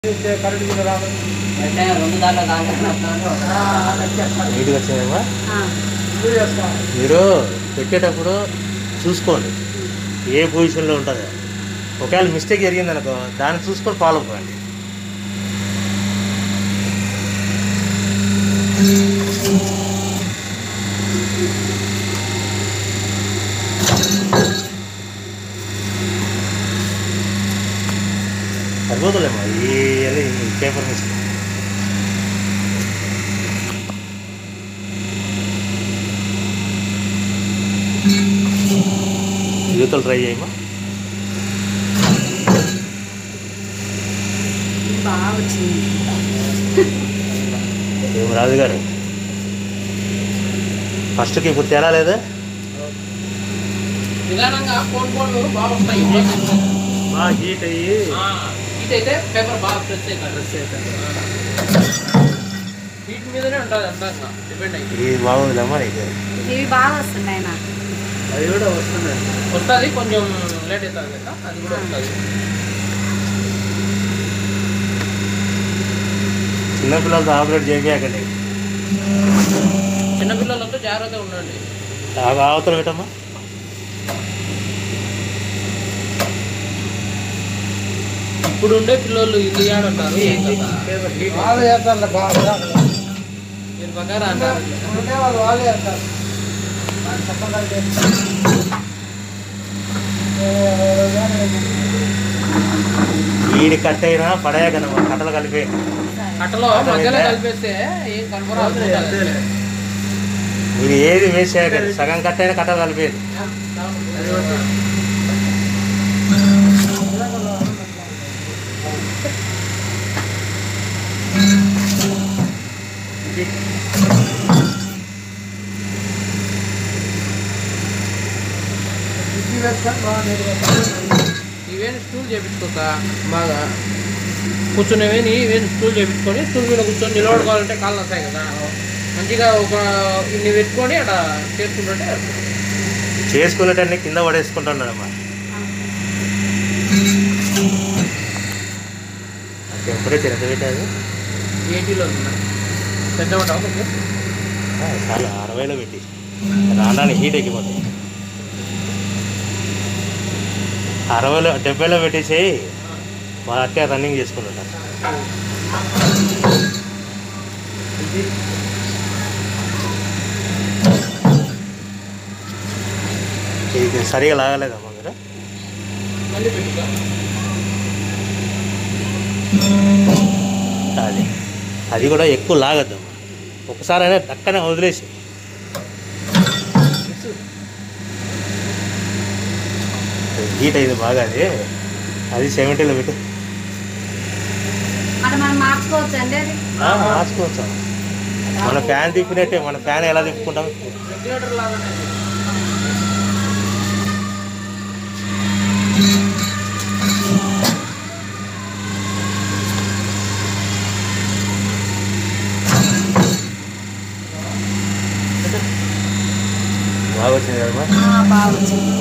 current bill రాదు అంటే రెండు దాంట్లో దాంట్లో నీట్గా వచ్చిందేమో ఇల్లు చేస్తాం మీరు పెట్టేటప్పుడు చూసుకోండి ఏ పొజిషన్లో ఉంటుంది ఒకవేళ మిస్టేక్ జరిగింది అనుకో దాన్ని చూసుకొని ఫాలో అవ్వండి సరిపోతుందేమో ఈ అది పేపర్ మిస్టేక్ యూతలు ట్రై చేయమా బాగా వచ్చింది ఏం రాజు గారు ఫస్ట్కి ఇప్పుడు తేడా లేదా నిదానంగా ఫోన్ ఫోన్లు బాగా వస్తాయి బాగా హీట్ అయ్యి ఇదైతే పేపర్ బాగా ప్రెస్ అవుతుంది ప్రెస్ హీట్ మీదనే ఉంటుంది అంతా డిపెండ్ అయ్యి ఇది బాగుందిలేమ్మా నీకు ఇవి బాగా వస్తున్నాయి నాకు అది కూడా వస్తుంది వస్తుంది కొంచెం లేట్ అవుతుంది కదా అది కూడా వస్తుంది చిన్నపిల్లలతో ఆపరేట్ చేయకండి చిన్నపిల్లలతో జాగ్రత్తగా ఉండండి అవతల పెట్టమ్మా ఇప్పుడు ఉండే పిల్లలు ఇది ఆడంటారు ఏం కదా పేపర్ హీట్ వాళ్ళు చేస్తారు బాగా దీని ప్రకారం అంటారు ఉండే వాళ్ళు వాళ్ళే చేస్తారు వాళ్ళు చెప్పగలిగే వీడి కట్ అయినా పడేయకనమ్మా కట్టలు కలిపి కట్టలో మధ్యలో కలిపేస్తే ఏం కనపరాదు మీరు ఏది వేస్ట్ చేయకండి సగం కట్ అయినా కట్టలు కలిపేది ఇడ్లీ వేసుకొని బాగా నీట్గా ఇవేం స్టూల్ చేపించుకోక బాగా కూర్చునేవేని ఇవేం స్టూల్ చేపించుకొని స్టూల్ మీద కూర్చొని నిలబడుకోవాలంటే కాళ్ళు వస్తాయి కదా మంచిగా ఒక ఇన్ని పెట్టుకొని అక్కడ చేసుకుంటుంటే చేసుకునేటన్ని కింద పడేసుకుంటున్నాడమ్మా టెంపరేచర్ ఎంత పెట్టారు ఎయిటీలో ఉన్నాయి పెద్ద ఉంటావు కొంచెం ఆ, చాలా అరవైలో పెట్టి రావడానికి హీట్ ఎక్కిపోతుంది అరవైలో డెబ్బైలో పెట్టేసి వాళ్ళు అట్టే రన్నింగ్ చేసుకుంటుంటారు ఇది సరిగా లాగలేదమ్మా మీరు మళ్ళీ పెట్టుకో అది అది కూడా ఎక్కువ లాగద్దమ్మా ఒకసారి అయినా టక్కనే వదిలేసి హీట్ అయింది బాగా అది అది సెవెంటీలో పెట్టు మరి మనం మార్చుకోవచ్చు అండి అది ఆ, మార్చుకోవచ్చు మన ఫ్యాన్ తిప్పినట్టే మన ఫ్యాన్ ఎలా తిప్పుకుంటాం రెగ్యులేటర్ లాగానే బాగా వచ్చింది కదమ్మా ఆ, బాగా వచ్చింది